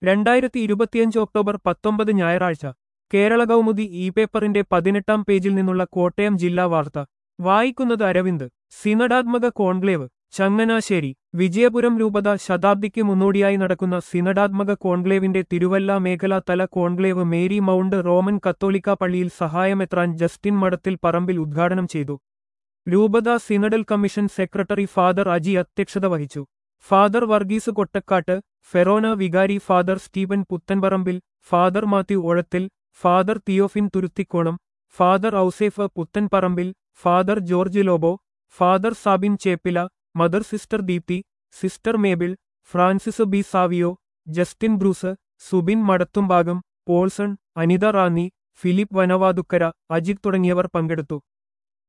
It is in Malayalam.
രണ്ടായിരത്തി ഇരുപത്തിയഞ്ച് ഒക്ടോബർ പത്തൊമ്പത് ഞായറാഴ്ച കേരള കൗമുദി ഇ പേപ്പറിന്റെ പതിനെട്ടാം പേജിൽ നിന്നുള്ള കോട്ടയം ജില്ലാ വാർത്ത വായിക്കുന്നത് അരവിന്ദ് സിനഡാത്മക കോൺക്ലേവ് ചങ്ങനാശ്ശേരി വിജയപുരം രൂപത ശതാബ്ദിക്ക് മുന്നോടിയായി നടക്കുന്ന സിനഡാത്മക കോൺക്ലേവിന്റെ തിരുവല്ല മേഖലാ തല കോൺക്ലേവ് മേരി മൗണ്ട് റോമൻ കത്തോലിക്ക പള്ളിയിൽ സഹായമെത്രാൻ ജസ്റ്റിൻ മഠത്തിൽ പറമ്പിൽ ഉദ്ഘാടനം ചെയ്തു രൂപത synodal commission secretary father Aji അധ്യക്ഷത വഹിച്ചു ഫാദർ വർഗീസ് കൊട്ടക്കാട്ട് ഫെറോന വികാരി father Steven Puthenparambil father Mathew Ozhathil father Theophin Thuruthikkonam father Ouseph Puthenparambil father George Lobo father Sabin Cheppila mother sister Deepthi sister Mabel Francis B Savio Justin Bruce Subin Madathumbhagam Paulson Anitha Ranni Philip Vanavathukkara Ajith തുടങ്ങിയവർ പങ്കെടുത്തു